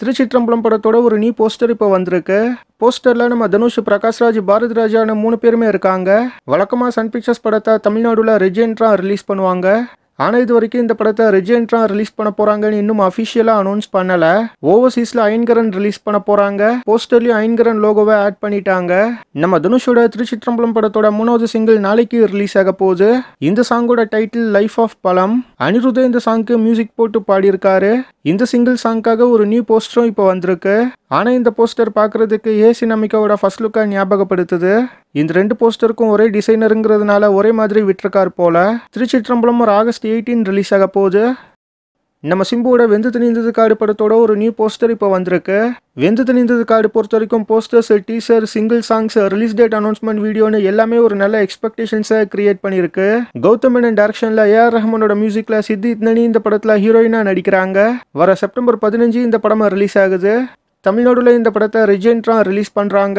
திருச்சிற்றம்பலம் படத்தோட ஒரு new poster இப்போ வந்திருக்கு போஸ்டர்ல நம்ம தனுஷ் பிரகாஷ்ராஜ் பாரதி ராஜான மூணு பேருமே இருக்காங்க வழக்கமா சன் பிக்சர்ஸ் படத்தை தமிழ்நாடுல ரெஜென்ட்ரா ரிலீஸ் பண்ணுவாங்க ஆனா இது வரைக்கும் இந்த படத்தை ரெஜென்ட்ரா ரிலீஸ் பண்ண போறாங்கன்னு இன்னும் அஃபிஷியலா அனௌன்ஸ் பண்ணல ஓவர்சீஸ்ல ஐன்கரன் ரிலீஸ் பண்ண போறாங்க போஸ்டர்லயும் ஐன்கரன் லோகோவை ஆட் பண்ணிட்டாங்க நம்ம தனுஷோட திருச்சிற்றம்பலம் படத்தோட மூணாவது சிங்கிள் நாளைக்கு ரிலீஸ் ஆக போகுது இந்த சாங்கோட டைட்டில் லைஃப் ஆஃப் பலம் அனிருத்த இந்த சாங்க்கு மியூசிக் போட்டு பாடியிருக்காரு இந்த சிங்கிள் சாங்க்காக ஒரு நியூ போஸ்டரும் இப்போ வந்திருக்கு ஆனா இந்த போஸ்டர் பார்க்கிறதுக்கு ஏ சினமிகாவோட ஃபர்ஸ்ட் லுக்கை ஞாபகப்படுத்துது இந்த ரெண்டு போஸ்டருக்கும் ஒரே டிசைனருங்கிறதுனால ஒரே மாதிரி விட்டிருக்கார் போல திருச்சிற்றம்பலம் ஒரு ஆகஸ்ட் எயிட்டீன் ரிலீஸ் ஆக போகுது நம்ம சிம்புவோட வெந்து திணிந்தது காடு படத்தோட ஒரு நியூ போஸ்டர் இப்போ வந்திருக்கு வெந்து திணிந்தது காடு பொறுத்த வரைக்கும் posters teaser single songs release date announcement வீடியோன்னு எல்லாமே ஒரு நல்ல எக்ஸ்பெக்டேஷன்ஸை கிரியேட் பண்ணியிருக்கு கௌதம் மேனன் டேரக்ஷனில் ஏஆர் ரஹ்மானோட மியூசிக்ல சித்தித் நனி இந்த படத்தில் ஹீரோயினாக நடிக்கிறாங்க வர செப்டம்பர் பதினஞ்சு இந்த படம் ரிலீஸ் ஆகுது தமிழ்நாடுல இந்த படத்தை ரிஜென்ட்ரா ரிலீஸ் பண்ணுறாங்க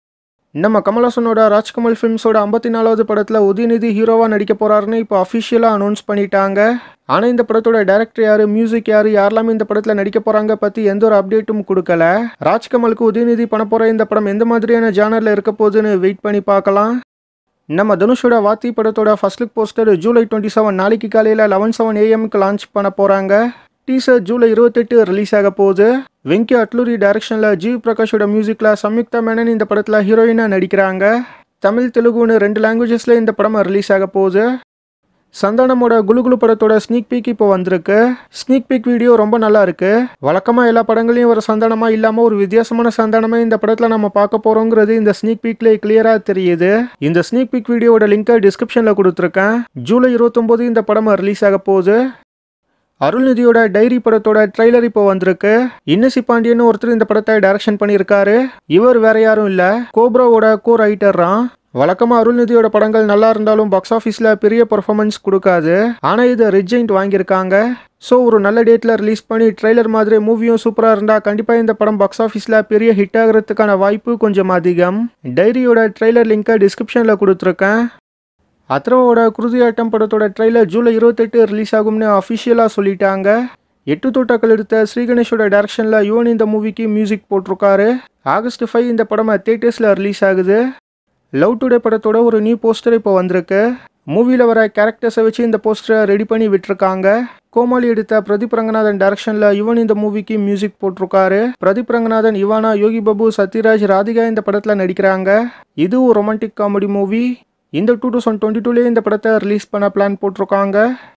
நம்ம கமலஹாசனோட ராஜ்கமல் ஃபிலிம்ஸோட ஐம்பத்தி நாலாவது படத்தில் உதயநிதி ஹீரோவாக நடிக்க போறாருன்னு இப்போ அஃபிஷியலாக அனௌன்ஸ் பண்ணிட்டாங்க ஆனால் இந்த படத்தோட டேரக்டர் யாரு மியூசிக் யாரு யாரெல்லாமே இந்த படத்தில் நடிக்க போறாங்க பற்றி எந்த ஒரு அப்டேட்டும் கொடுக்கல ராஜ்கமலுக்கு உதயநிதி பண்ண போகிற இந்த படம் எந்த மாதிரியான ஜானரில் இருக்க போகுதுன்னு வெயிட் பண்ணி பார்க்கலாம் நம்ம தனுஷோட வாத்தி படத்தோட first look poster July twenty seven நாளைக்கு காலையில் லெவன் செவன் ஏஎம்க்கு லான்ச் பண்ண போகிறாங்க டீசர் ஜூலை இருபத்தெட்டு ரிலீஸ் ஆக போகுது வெங்கி அட்லூரி டைரக்ஷனில் ஜீவ் பிரகாஷோட மியூசிக்கில் சம்யுக்தா மேனன் இந்த படத்தில் ஹீரோயினாக நடிக்கிறாங்க தமிழ் தெலுங்குன்னு ரெண்டு லாங்குவேஜஸில் இந்த படம் ரிலீஸ் ஆக போகுது சந்தானமோட குலுகுலு படத்தோட ஸ்னீக் பீக் இப்போ வந்திருக்கு ஸ்னீக் பீக் வீடியோ ரொம்ப நல்லா இருக்கு வழக்கமாக எல்லா படங்களையும் ஒரு சந்தானமா இல்லாமல் ஒரு வித்தியாசமான சந்தானமே இந்த படத்தில் நம்ம பார்க்க போறோங்கிறது இந்த ஸ்னீக் பீக்ல கிளியராக தெரியுது இந்த ஸ்னீக் பீக் வீடியோவோட லிங்கை டிஸ்கிரிப்ஷனில் கொடுத்துருக்கேன் ஜூலை இருபத்தொம்போது இந்த படம் ரிலீஸ் ஆக போகுது அருள்நிதியோட டைரி படத்தோட ட்ரைலர் இப்போ வந்திருக்கு இன்னசி பாண்டியன் ஒருத்தர் இந்த படத்தை டைரக்ஷன் பண்ணியிருக்காரு இவர் வேற யாரும் இல்ல கோப்ராவோட கோ ரைட்டர்றான் வழக்கமா அருள்நிதியோட படங்கள் நல்லா இருந்தாலும் பாக்ஸ் ஆஃபீஸில் பெரிய பர்ஃபார்மன்ஸ் கொடுக்காது ஆனால் இதை ரிஜெயின்ட் வாங்கியிருக்காங்க ஸோ ஒரு நல்ல டேட்டில் ரிலீஸ் பண்ணி ட்ரெய்லர் மாதிரி மூவியும் சூப்பராக இருந்தால் கண்டிப்பாக இந்த படம் பாக்ஸ் ஆஃபீஸில் பெரிய ஹிட் ஆகிறதுக்கான வாய்ப்பு கொஞ்சம் அதிகம் டைரியோட ட்ரெய்லர் லிங்கை டிஸ்கிரிப்ஷனில் கொடுத்துருக்கேன் அத்ரவோட குருதியாட்டம் படத்தோட ட்ரெய்லர் ஜூலை இருபத்தெட்டு ரிலீஸ் ஆகும்னு அஃபிஷியலாக சொல்லிட்டாங்க எட்டு தோட்டாக்கள் எடுத்த ஸ்ரீகணேஷோட டைரக்ஷனில் யுவன் இந்த மூவிக்கு மியூசிக் போட்டிருக்காரு ஆகஸ்ட் ஃபைவ் இந்த படம் தேட்டர்ஸில் ரிலீஸ் ஆகுது லவ் டுடே படத்தோட ஒரு நியூ போஸ்டர் இப்போ வந்திருக்கு மூவியில் வர கேரக்டர்ஸை வச்சு இந்த போஸ்டரை ரெடி பண்ணி விட்டுருக்காங்க கோமாளி எடுத்த பிரதீப் ரங்கநாதன் டைரக்ஷனில் யுவன் இந்த மூவிக்கு மியூசிக் போட்டிருக்காரு பிரதீப் ரங்கநாதன் இவானா யோகி பாபு சத்யராஜ் ராதிகா இந்த படத்தில் நடிக்கிறாங்க இதுவும் ரொமான்டிக் காமெடி மூவி இந்த டூ தௌசண்ட் டுவெண்ட்டி டூலேயே இந்த படத்தை ரிலீஸ் பண்ண பிளான் போட்டிருக்காங்க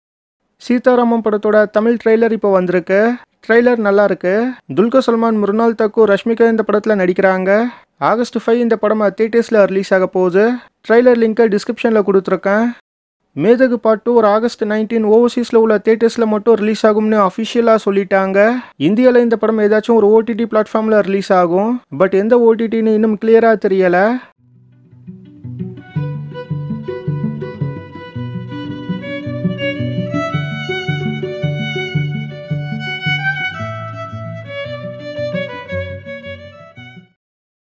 சீதாராமம் படத்தோட தமிழ் ட்ரெய்லர் இப்போ வந்திருக்கு ட்ரெய்லர் நல்லா இருக்கு துல்கர் சல்மான் மிருனால் தக்கூர் ரஷ்மிகா இந்த படத்தில் நடிக்கிறாங்க ஆகஸ்ட் ஃபைவ் இந்த படம் தேட்டர்ஸில் ரிலீஸ் ஆக போகுது ட்ரெய்லர் லிங்கை டிஸ்கிரிப்ஷனில் கொடுத்துருக்கேன் மேதகு பாட்டு ஒரு ஆகஸ்ட் நைன்டீன் ஓவர்சீஸில் உள்ள தேட்டர்ஸில் மட்டும் ரிலீஸ் ஆகும்னு அஃபிஷியலாக சொல்லிட்டாங்க இந்தியாவில் இந்த படம் ஏதாச்சும் ஒரு ஓடிடி பிளாட்ஃபார்மில் ரிலீஸ் ஆகும் பட் எந்த ஓடிடின்னு இன்னும் கிளியராக தெரியலை